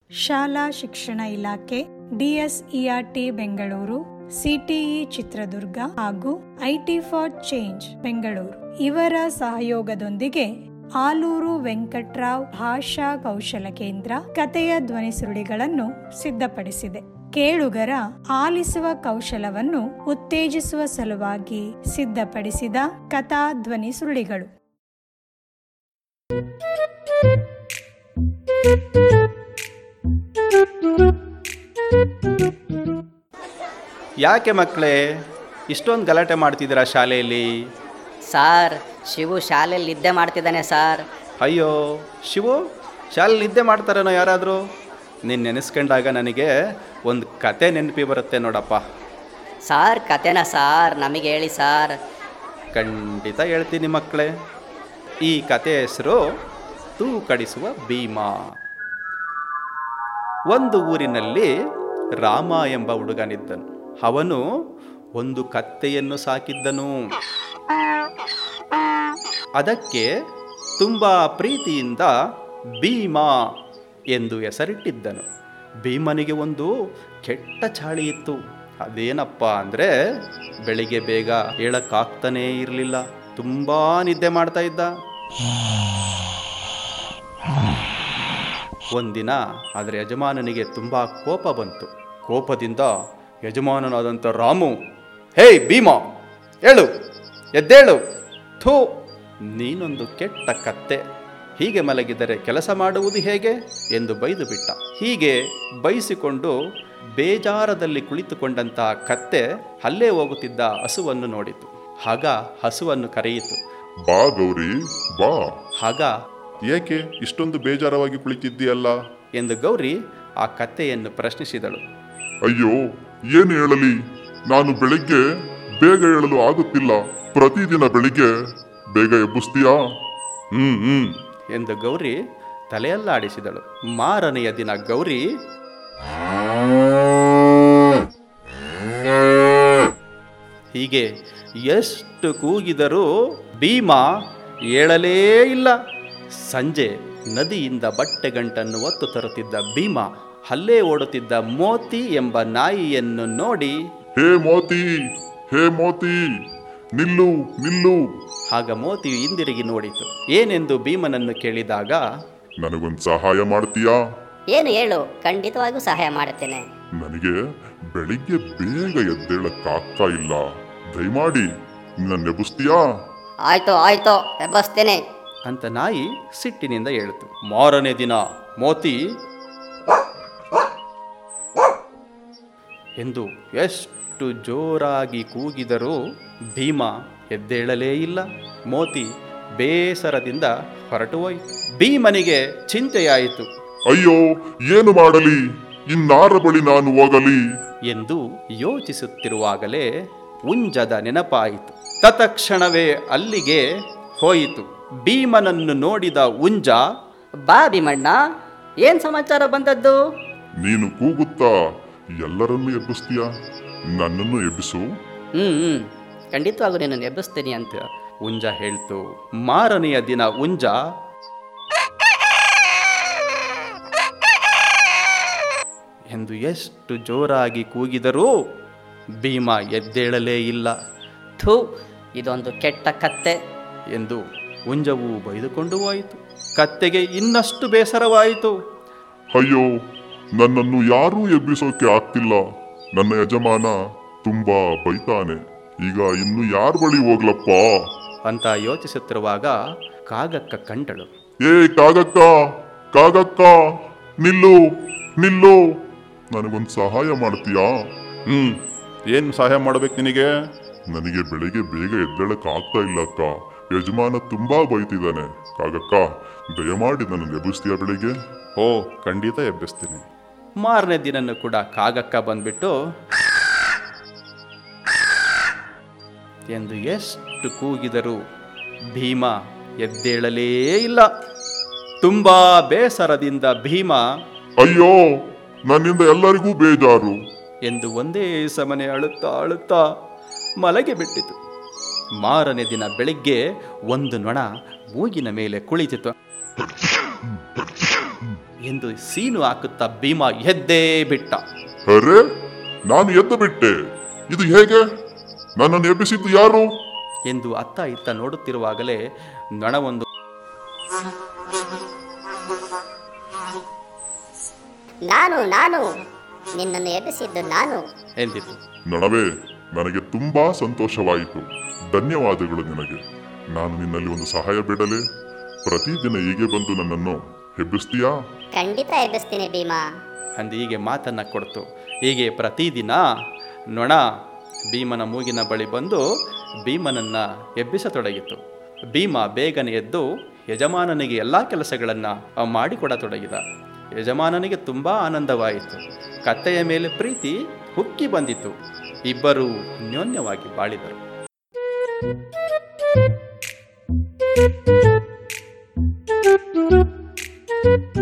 ಶಾಲಾ ಶಿಕ್ಷಣ ಇಲಾಖೆ ಡಿಎಸ್ಇಆರ್ಟಿ ಬೆಂಗಳೂರು ಸಿಟಿಇ ಚಿತ್ರದುರ್ಗ ಹಾಗೂ ಐಟಿ ಫಾರ್ ಚೇಂಜ್ ಬೆಂಗಳೂರು ಇವರ ಸಹಯೋಗದೊಂದಿಗೆ ಆಲೂರು ವೆಂಕಟ್ರಾವ್ ಭಾಷಾ ಕೌಶಲ ಕೇಂದ್ರ ಕಥೆಯ ಧ್ವನಿ ಸುರುಳಿಗಳನ್ನು ಸಿದ್ಧಪಡಿಸಿದೆ ಕೇಳುಗರ ಆಲಿಸುವ ಕೌಶಲವನ್ನು ಉತ್ತೇಜಿಸುವ ಸಲುವಾಗಿ ಸಿದ್ಧಪಡಿಸಿದ ಕಥಾ ಧ್ವನಿ ಸುರುಳಿಗಳು ಯಾಕೆ ಮಕ್ಕಳೇ ಇಷ್ಟೊಂದು ಗಲಾಟೆ ಮಾಡ್ತಿದ್ದೀರಾ ಶಾಲೆಯಲ್ಲಿ ಸಾರ್ ಶಿವು ಶಾಲೆಯಲ್ಲಿ ನಿದ್ದೆ ಮಾಡ್ತಿದ್ದಾನೆ ಸಾರ್ ಅಯ್ಯೋ ಶಿವು ಶಾಲೆಯಲ್ಲಿ ನಿದ್ದೆ ಮಾಡ್ತಾರೇನೋ ಯಾರಾದರೂ ನೀನು ನೆನೆಸ್ಕೊಂಡಾಗ ನನಗೆ ಒಂದು ಕತೆ ನೆನಪಿ ಬರುತ್ತೆ ನೋಡಪ್ಪ ಸಾರ್ ಕತೆನ ಸಾರ್ ನಮಗೆ ಹೇಳಿ ಸಾರ್ ಖಂಡಿತ ಹೇಳ್ತೀನಿ ಮಕ್ಕಳೇ ಈ ಕತೆ ಹೆಸರು ತೂಕಡಿಸುವ ಭೀಮಾ ಒಂದು ಊರಿನಲ್ಲಿ ರಾಮ ಎಂಬ ಹುಡುಗನಿದ್ದನು ಅವನು ಒಂದು ಕತ್ತೆಯನ್ನು ಸಾಕಿದ್ದನು ಅದಕ್ಕೆ ತುಂಬ ಪ್ರೀತಿಯಿಂದ ಭೀಮಾ ಎಂದು ಹೆಸರಿಟ್ಟಿದ್ದನು ಭೀಮನಿಗೆ ಒಂದು ಕೆಟ್ಟ ಚಾಳಿ ಇತ್ತು ಅದೇನಪ್ಪ ಅಂದರೆ ಬೆಳಿಗ್ಗೆ ಬೇಗ ಹೇಳಕ್ಕಾಗ್ತಾನೇ ಇರಲಿಲ್ಲ ತುಂಬ ನಿದ್ದೆ ಮಾಡ್ತಾ ಇದ್ದ ಒಂದಿನ ಅದರ ಯಜಮಾನನಿಗೆ ತುಂಬ ಕೋಪ ಬಂತು ಕೋಪದಿಂದ ಯಜಮಾನನಾದಂಥ ರಾಮು ಹೇಯ್ ಭೀಮಾ ಹೇಳು ಎದ್ದೇಳು ಥೂ ನೀನೊಂದು ಕೆಟ್ಟ ಕತ್ತೆ ಹೀಗೆ ಮಲಗಿದರೆ ಕೆಲಸ ಮಾಡುವುದು ಹೇಗೆ ಎಂದು ಬೈದು ಬಿಟ್ಟ ಹೀಗೆ ಬೈಸಿಕೊಂಡು ಬೇಜಾರದಲ್ಲಿ ಕುಳಿತುಕೊಂಡಂತಹ ಕತ್ತೆ ಅಲ್ಲೇ ಹೋಗುತ್ತಿದ್ದ ಹಸುವನ್ನು ನೋಡಿತು ಆಗ ಹಸುವನ್ನು ಕರೆಯಿತು ಬಾ ಗೌರಿ ಬಾ ಆಗ ಏಕೆ ಇಷ್ಟೊಂದು ಬೇಜಾರವಾಗಿ ಕುಳಿತಿದ್ದೀಯಲ್ಲ ಎಂದು ಗೌರಿ ಆ ಕತ್ತೆಯನ್ನು ಪ್ರಶ್ನಿಸಿದಳು ಅಯ್ಯೋ ಏನು ಹೇಳಲಿ ನಾನು ಬೆಳಿಗ್ಗೆ ಬೇಗ ಹೇಳಲು ಆಗುತ್ತಿಲ್ಲ ಪ್ರತಿದಿನ ಬೆಳಿಗ್ಗೆ ಬೇಗ ಎಬ್ಬಿಸ್ತೀಯಾ ಹ್ಮ್ ಹ್ಮ್ ಎಂದು ಗೌರಿ ತಲೆಯಲ್ಲಾಡಿಸಿದಳು ಮಾರನೆಯ ದಿನ ಗೌರಿ ಹೀಗೆ ಎಷ್ಟು ಕೂಗಿದರೂ ಭೀಮಾ ಏಳಲೇ ಇಲ್ಲ ಸಂಜೆ ನದಿಯಿಂದ ಬಟ್ಟೆಗಂಟನ್ನು ಒತ್ತು ತರುತ್ತಿದ್ದ ಭೀಮಾ ಹಲ್ಲೇ ಓಡುತ್ತಿದ್ದ ಮೋತಿ ಎಂಬ ನಾಯಿಯನ್ನು ನೋಡಿ ಹೇ ಮೋತಿ ಹೇ ಮೋತಿ ನಿಲ್ಲು ನಿಲ್ಲು ಆಗ ಮೋತಿಯು ಹಿಂದಿರುಗಿ ನೋಡಿತು ಏನೆಂದು ಭೀಮನನ್ನು ಕೇಳಿದಾಗ ನನಗೊಂದು ಸಹಾಯ ಮಾಡ್ತೀಯಾ ಏನು ಹೇಳು ಖಂಡಿತವಾಗಿಯೂ ಸಹಾಯ ಮಾಡುತ್ತೇನೆ ನನಗೆ ಬೆಳಿಗ್ಗೆ ಬೇಗ ಎದ್ದೇಳಕ್ಕಾಗ್ತಾ ಇಲ್ಲ ದಯಮಾಡಿ ನನ್ನ ಎಬ್ಬಿಸ್ತೀಯಾ ಆಯ್ತು ಆಯ್ತು ಎಬ್ಬಸ್ತೇನೆ ಅಂತ ನಾಯಿ ಸಿಟ್ಟಿನಿಂದ ಹೇಳಿತು ಮಾರನೇ ದಿನ ಮೋತಿ ಎಂದು ಎಷ್ಟು ಜೋರಾಗಿ ಕೂಗಿದರೂ ಭೀಮ ಎದ್ದೇಳಲೇ ಇಲ್ಲ ಮೋತಿ ಬೇಸರದಿಂದ ಹೊರಟು ಹೋಯಿತು ಭೀಮನಿಗೆ ಚಿಂತೆಯಾಯಿತು ಅಯ್ಯೋ ಏನು ಮಾಡಲಿ ಇನ್ನಾರ ಬಳಿ ನಾನು ಹೋಗಲಿ ಎಂದು ಯೋಚಿಸುತ್ತಿರುವಾಗಲೇ ಉಂಜದ ನೆನಪಾಯಿತು ತತ್ಕ್ಷಣವೇ ಅಲ್ಲಿಗೆ ಹೋಯಿತು ಭೀಮನನ್ನು ನೋಡಿದ ಉಂಜ ಬಾ ಭೀಮಣ್ಣ ಏನು ಸಮಾಚಾರ ಬಂದದ್ದು ನೀನು ಕೂಗುತ್ತಾ ಎಲ್ಲರನ್ನೂ ಎಬ್ಬಿಸ್ತೀಯಾ ನನ್ನನ್ನು ಎಬ್ಬಿಸು ಹ್ಞೂ ಹ್ಞೂ ಖಂಡಿತವಾಗೂ ನಿನ್ನನ್ನು ಎಬ್ಬಿಸ್ತೀನಿ ಅಂತ ಉಂಜ ಹೇಳ್ತು ಮಾರನೆಯ ದಿನ ಉಂಜ ಎಂದು ಎಷ್ಟು ಜೋರಾಗಿ ಕೂಗಿದರೂ ಭೀಮ ಎದ್ದೇಳಲೇ ಇಲ್ಲ ಥೂ ಇದೊಂದು ಕೆಟ್ಟ ಕತ್ತೆ ಎಂದು ಉಂಜವು ಬೈದುಕೊಂಡು ಹೋಯಿತು ಕತ್ತೆಗೆ ಇನ್ನಷ್ಟು ಬೇಸರವಾಯಿತು ಅಯ್ಯೋ ನನ್ನನ್ನು ಯಾರೂ ಎಬ್ಬಿಸೋಕೆ ಆಗ್ತಿಲ್ಲ ನನ್ನ ಯಜಮಾನ ತುಂಬಾ ಬೈತಾನೆ ಈಗ ಇನ್ನು ಯಾರ ಬಳಿ ಹೋಗ್ಲಪ್ಪ ಅಂತ ಯೋಚಿಸುತ್ತಿರುವಾಗ ಕಾಗಕ್ಕ ಕಂಡಳು ಏ ಕಾಗಕ್ಕ ಕಾಗಕ್ಕ ನಿಲ್ಲು ನಿಲ್ಲು ನನಗೊಂದು ಸಹಾಯ ಮಾಡ್ತೀಯಾ ಹ್ಮ್ ಏನ್ ಸಹಾಯ ಮಾಡ್ಬೇಕು ನಿನಗೆ ನನಗೆ ಬೆಳಿಗ್ಗೆ ಬೇಗ ಎದ್ದೇಳಕ್ ಆಗ್ತಾ ಇಲ್ಲ ಅಕ್ಕ ಯಜಮಾನ ತುಂಬಾ ಬೈತಿದ್ದಾನೆ ಕಾಗಕ್ಕ ದಯಮಾಡಿ ನನ್ನ ಎಬ್ಬಿಸ್ತೀಯಾ ಬೆಳಿಗ್ಗೆ ಓ ಖಂಡಿತ ಎಬ್ಬಿಸ್ತೀನಿ ಮಾರನೇ ದಿನನೂ ಕೂಡ ಕಾಗಕ್ಕ ಬಂದ್ಬಿಟ್ಟು ಎಂದು ಎಷ್ಟು ಕೂಗಿದರೂ ಭೀಮ ಎದ್ದೇಳಲೇ ಇಲ್ಲ ತುಂಬಾ ಬೇಸರದಿಂದ ಭೀಮ ಅಯ್ಯೋ ನನ್ನಿಂದ ಎಲ್ಲರಿಗೂ ಬೇಜಾರು ಎಂದು ಒಂದೇ ಸಮನೆ ಅಳುತ್ತಾ ಅಳುತ್ತಾ ಮಲಗೆ ಬಿಟ್ಟಿತು ಮಾರನೇ ದಿನ ಬೆಳಿಗ್ಗೆ ಒಂದು ನೊಣ ಮೂಗಿನ ಮೇಲೆ ಕುಳಿತಿತು ಎಂದು ಸೀನು ಹಾಕುತ್ತಾ ಭೀಮ ಎದ್ದೇ ಬಿಟ್ಟ ಅರೆ ನಾನು ಎದ್ದು ಬಿಟ್ಟೆ ಇದು ಹೇಗೆ ನನ್ನನ್ನು ಎಬ್ಬಿಸಿದ್ದು ಯಾರು ಎಂದು ಅತ್ತ ಇತ್ತ ನೋಡುತ್ತಿರುವಾಗಲೇ ನೊಣವೊಂದು ನಾನು ನಾನು ನಿನ್ನನ್ನು ಎಬ್ಬಿಸಿದ್ದು ನಾನು ಎಂದಿತು ನಣವೇ ನನಗೆ ತುಂಬಾ ಸಂತೋಷವಾಯಿತು ಧನ್ಯವಾದಗಳು ನಿನಗೆ ನಾನು ನಿನ್ನಲ್ಲಿ ಒಂದು ಸಹಾಯ ಬೇಡಲೇ ಪ್ರತಿದಿನ ಹೀಗೆ ಬಂದು ನನ್ನನ್ನು ಎಬ್ಬಿಸ್ತೀಯಾ ಖಂಡಿತ ಎಬ್ಬಿಸ್ತೀನಿ ಭೀಮಾ ಅಂದು ಹೀಗೆ ಮಾತನ್ನು ಕೊಡ್ತು ಹೀಗೆ ಪ್ರತಿದಿನ ನೊಣ ಭೀಮನ ಮೂಗಿನ ಬಳಿ ಬಂದು ಭೀಮನನ್ನು ಎಬ್ಬಿಸತೊಡಗಿತು ಭೀಮ ಬೇಗನೆ ಎದ್ದು ಯಜಮಾನನಿಗೆ ಎಲ್ಲ ಕೆಲಸಗಳನ್ನು ಮಾಡಿಕೊಡತೊಡಗಿದ ಯಜಮಾನನಿಗೆ ತುಂಬ ಆನಂದವಾಯಿತು ಕತ್ತೆಯ ಮೇಲೆ ಪ್ರೀತಿ ಹುಕ್ಕಿ ಬಂದಿತು ಇಬ್ಬರೂ ಅನ್ಯೋನ್ಯವಾಗಿ ಬಾಳಿದರು Thank you.